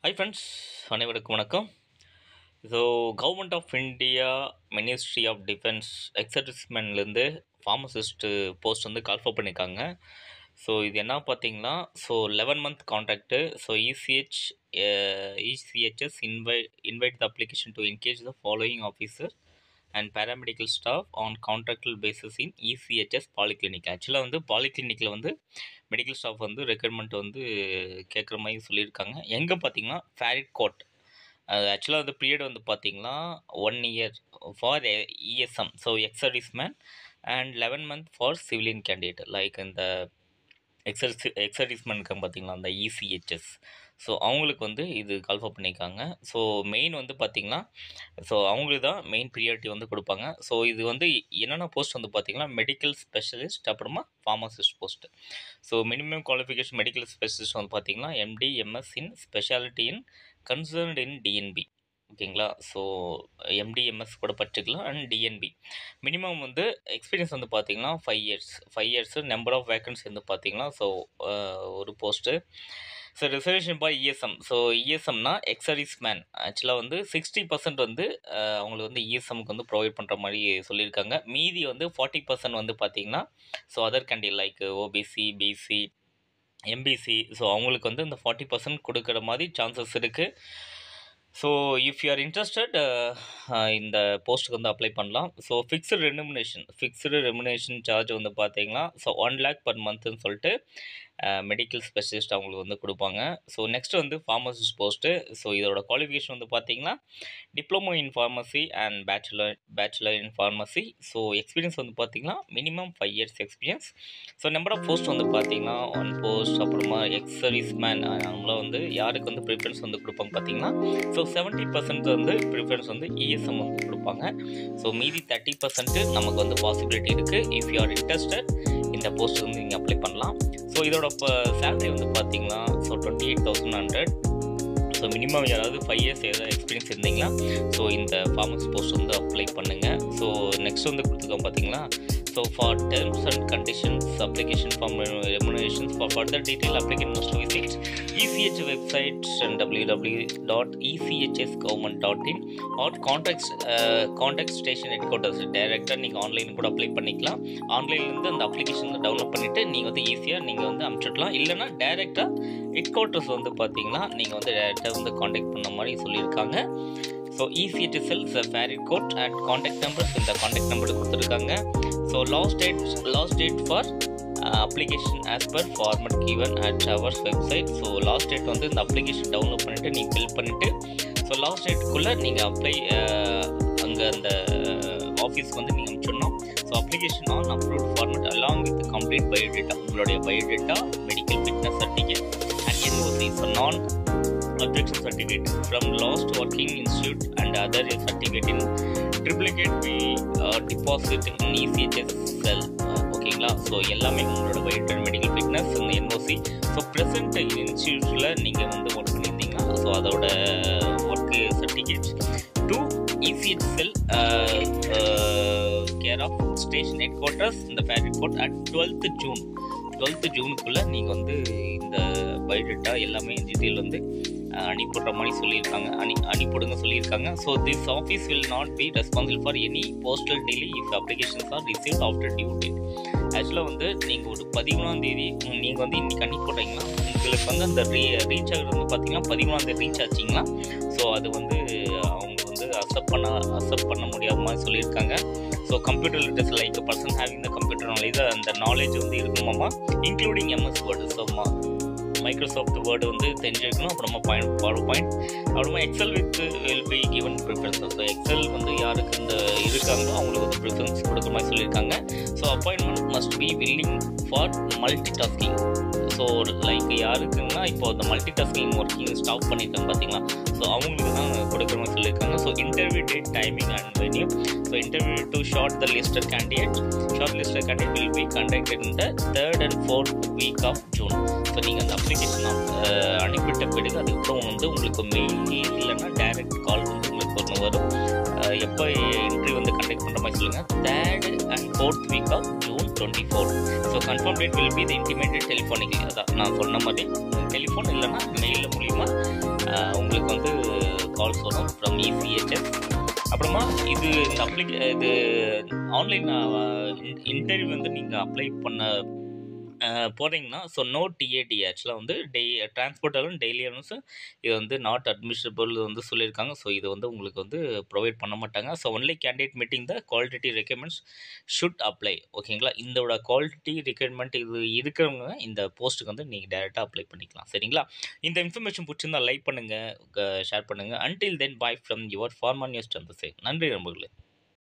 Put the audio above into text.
hi friends அனைவருக்கும் வணக்கம் so government of India ministry of defence எக்ஸர்டிஸ்மெண்ட்லேருந்து ஃபார்மசிஸ்ட்டு போஸ்ட் வந்து கால்ஃபர் பண்ணியிருக்காங்க ஸோ இது என்ன பார்த்தீங்கன்னா so eleven month contract so ECH ECHS invite invite the application to engage the following officer and paramedical staff on contractual basis in ECHS polyclinic ஆக்சுவலாக வந்து பாலிகிளினிக்கில் வந்து medical staff வந்து recruitment வந்து கேட்குற மாதிரி சொல்லியிருக்காங்க எங்கே பார்த்தீங்கன்னா ஃபேரிட் கோட் அது ஆக்சுவலாக வந்து பீரியட் வந்து பார்த்தீங்கன்னா one year for ESM so ex serviceman and eleven month for civilian candidate like இந்த எக்ஸர்சி எக்ஸர்வீஸ்மேனுக்கு பார்த்தீங்களா அந்த இசிஹெச்எஸ் ஸோ அவங்களுக்கு வந்து இது கால்ஃபர் பண்ணியிருக்காங்க ஸோ மெயின் வந்து பார்த்திங்கன்னா ஸோ அவங்களுக்கு தான் மெயின் ப்ரியாரிட்டி வந்து கொடுப்பாங்க ஸோ இது வந்து என்னென்ன போஸ்ட் வந்து பார்த்திங்கன்னா மெடிக்கல் ஸ்பெஷலிஸ்ட் அப்புறமா pharmacist post so minimum qualification medical specialist வந்து பார்த்திங்கன்னா MD MS in speciality in concerned in DNB ஓகேங்களா ஸோ எம்டிஎம்எஸ் கூட படிச்சுக்கலாம் அண்ட் டிஎன்பி மினிமம் வந்து எக்ஸ்பீரியன்ஸ் வந்து பார்த்தீங்கன்னா five years five years number of vacancy வந்து பார்த்தீங்கன்னா ஸோ ஒரு post so reservation by ESM so இஎஸ்எம்னா எக்ஸரிஸ் மேன் ஆக்சுவலாக வந்து சிக்ஸ்டி பர்சன்ட் வந்து அவங்களுக்கு வந்து இஎஸ்எம்க்கு வந்து ப்ரொவைட் பண்ணுற மாதிரி சொல்லியிருக்காங்க மீதி வந்து ஃபார்ட்டி பர்சன்ட் வந்து பார்த்தீங்கன்னா ஸோ அதர் கேண்டி like OBC BC MBC so அவங்களுக்கு வந்து இந்த ஃபார்ட்டி பர்சன்ட் கொடுக்குற மாதிரி சான்சஸ் இருக்குது so if you are interested இந்த போஸ்ட்டுக்கு வந்து அப்ளை பண்ணலாம் so fixed remuneration fixed remuneration charge வந்து பார்த்தீங்கன்னா ஸோ ஒன் லேக் பர் மந்த்துன்னு சொல்லிட்டு மெடிக்கல் ஸ்பெஷலிஸ்ட் அவங்களுக்கு வந்து கொடுப்பாங்க ஸோ நெக்ஸ்ட் வந்து ஃபார்மசிஸ்ட் போஸ்ட்டு ஸோ இதோட குவாலிஃபிகேஷன் வந்து பார்த்தீங்கன்னா diploma in pharmacy and bachelor bachelor in pharmacy so experience வந்து பார்த்தீங்கன்னா minimum five years experience so number of post வந்து பார்த்தீங்கன்னா ஒன் போஸ்ட் அப்புறமா எக்ஸ் சர்வீஸ் மேன் அவங்கள வந்து யாருக்கு வந்து ப்ரிஃபரன்ஸ் வந்து கொடுப்பாங்க பார்த்தீங்கன்னா ஸோ செவன்ட்டி பர்சன்ட் வந்து ப்ரிஃபரன்ஸ் வந்து இஎஸ்எம் வந்து கொடுப்பாங்க ஸோ மீதி தேர்ட்டி பர்சன்ட்டு நமக்கு வந்து பாசிபிலிட்டி இருக்குது இஃப் யூ ஆர் இன்ட்ரெஸ்டட் இந்த போஸ்ட் வந்து நீங்கள் அப்ளை பண்ணலாம் ஸோ இதோட இப்போ சேலரி வந்து பார்த்தீங்கன்னா so twenty eight thousand hundred so minimum யாராவது ஃபைவ் இயர்ஸ் ஏதாவது எக்ஸ்பீரியன்ஸ் இருந்தீங்கன்னா ஸோ இந்த ஃபார்மஸ் போஸ்ட் வந்து அப்ளை பண்ணுங்கள் ஸோ நெக்ஸ்ட் வந்து கொடுத்துருக்கோம் பார்த்தீங்களா so for terms and conditions application form remunerations for further detail application must visit ECH website and W W dot ECHS government dot in or contact contact station headquarters டைரெக்டாக நீங்கள் online கூட apply பண்ணிக்கலாம் ஆன்லைன்லேருந்து அந்த application வந்து download பண்ணிவிட்டு நீங்கள் வந்து ஈஸியாக நீங்கள் வந்து அனுப்பிச்சிடலாம் இல்லைனா டைரெக்டாக ஹெட் குவார்ட்டர்ஸ் வந்து பார்த்தீங்கன்னா நீங்கள் வந்து டேரெக்டாக வந்து காண்டாக்ட் பண்ண மாதிரி சொல்லியிருக்காங்க ஸோ ஈஸியட் cells Faridkot and contact numbers இந்த காண்டாக்ட் நம்பர் கொடுத்துருக்காங்க so last date last date for application as per format given at ours website so last date வந்து இந்த அப்ளிகேஷன் டவுன்லோட் பண்ணிவிட்டு நீங்கள் ஃபில் பண்ணிவிட்டு ஸோ லாஸ்ட் டேட்டுக்குள்ளே நீங்கள் அப்ளை அங்கே அந்த ஆஃபீஸ்க்கு வந்து நீங்கள் அனுப்பிச்சிடணும் so application on approve format along with complete biodata உங்களுடைய biodata medical fitness certificate and NOC so non objection certificate from last working institute and other certificate in triplicate we uh, deposit in ECHS cell ஓகேங்களா so எல்லாமே உங்களோட biodata medical fitness இந்த NOC so present இன்ஸ்டியூட்டில் நீங்கள் வந்து work பண்ணியிருந்தீங்கன்னா so அதோட work certificate to ECH cell care of station headquarters இந்த Faridkot at twelfth June twelfth ஜூனுக்குள்ளே நீங்கள் வந்து இந்த பயோடேட்டா எல்லாமே டீட்டெயில் வந்து அனுப்பிடுற மாதிரி சொல்லியிருக்காங்க அனி அனுப்பிடுங்க சொல்லியிருக்காங்க so this office will not be responsible for any postal delay if applications are receive after due date ஆக்சுவலாக வந்து நீங்கள் ஒரு பதிமூணாம் தேதி நீங்கள் வந்து இன்றைக்கி அனுப்பி போட்டீங்கன்னா உங்களுக்கு வந்து அந்த ரீ ரீச் ஆகிறது வந்து பார்த்தீங்கன்னா பதிமூணாம் தேதி ரீச் ஆச்சிங்கன்னா ஸோ அது வந்து அவங்க வந்து அக்செப்ட் பண்ண அக்செப்ட் பண்ண முடியாத மாதிரி சொல்லியிருக்காங்க so computer literates like person having the computer knowledge அந்த நாலேஜ் வந்து இருக்கணுமாமா including MS word so Microsoft word வந்து தெரிஞ்சிருக்கணும் அப்புறமா பாயிண்ட் பவர் பாயிண்ட் அப்புறமா Excel with will be given preference so Excel வந்து யாருக்கு இந்த இருக்காங்களோ அவங்களுக்கு வந்து ப்ரிஃபரன்ஸ் கொடுக்குற மாதிரி சொல்லியிருக்காங்க so appointment must be willing for multi tasking so like யாருக்குன்னா இப்போ இந்த மல்டி டாஸ்கிங் ஒர்க்கிங் ஸ்டாப் பண்ணியிருக்காங்க பார்த்தீங்களா ஸோ அவங்களுக்கு தான் கொடுக்குற மாதிரி சொல்லியிருக்காங்க so interview date timing and venue so interview to short the listed candidate short listed candidate will be conducted in the third and fourth week of June so நீங்கள் அந்த application அனுப்பிட்ட பிறகு அதுக்கப்புறம் வந்து உங்களுக்கு மெயில் இல்லைன்னா டைரக்ட் கால் வந்து உங்களுக்கு ஒன்று வரும் எப்போ இன்டர்வியூ வந்து கண்டக்ட் பண்ணுற மாதிரி சொல்லுங்கள் third and fourth week of June twenty four so confirm date will be the intimated telephonically அதான் நான் சொன்ன மாதிரி டெலிஃபோன் இல்லைன்னா மெயில் மூலிமா ஆஹ், உங்களுக்கு வந்து கால்ஸ் வரும் ஃப்ரம் இசிஹெச்எஸ் அப்புறமா இது இந்த அப்ளிகே இது ஆன்லைன் இன்டர்வியூ வந்து நீங்கள் அப்ளை பண்ண அஹ், போறீங்கன்னா ஸோ நோ டிஏடி ஆக்சுவலாக வந்து டெய் டிரான்ஸ்போர்ட்டாலும் டெய்லி அலவன்ஸு இது வந்து நாட் அட்மிஷபிள் வந்து சொல்லியிருக்காங்க ஸோ இது வந்து உங்களுக்கு வந்து ப்ரொவைட் பண்ண மாட்டாங்க so only candidate meeting the quality requirements should apply ஓகேங்களா இதோட குவாலிட்டி ரெக்யர்மெண்ட் இது இருக்கிறவங்க இந்த போஸ்ட்டுக்கு வந்து நீங்கள் டேரெக்டாக அப்ளை பண்ணிக்கலாம் சரிங்களா இந்த இன்ஃபர்மேஷன் பிடிச்சிருந்தா லைக் பண்ணுங்கள் ஷேர் பண்ணுங்கள் until then bye from your ஃபார்மன் நியூஸ் சந்திரசேகர் நன்றி நண்பர்களே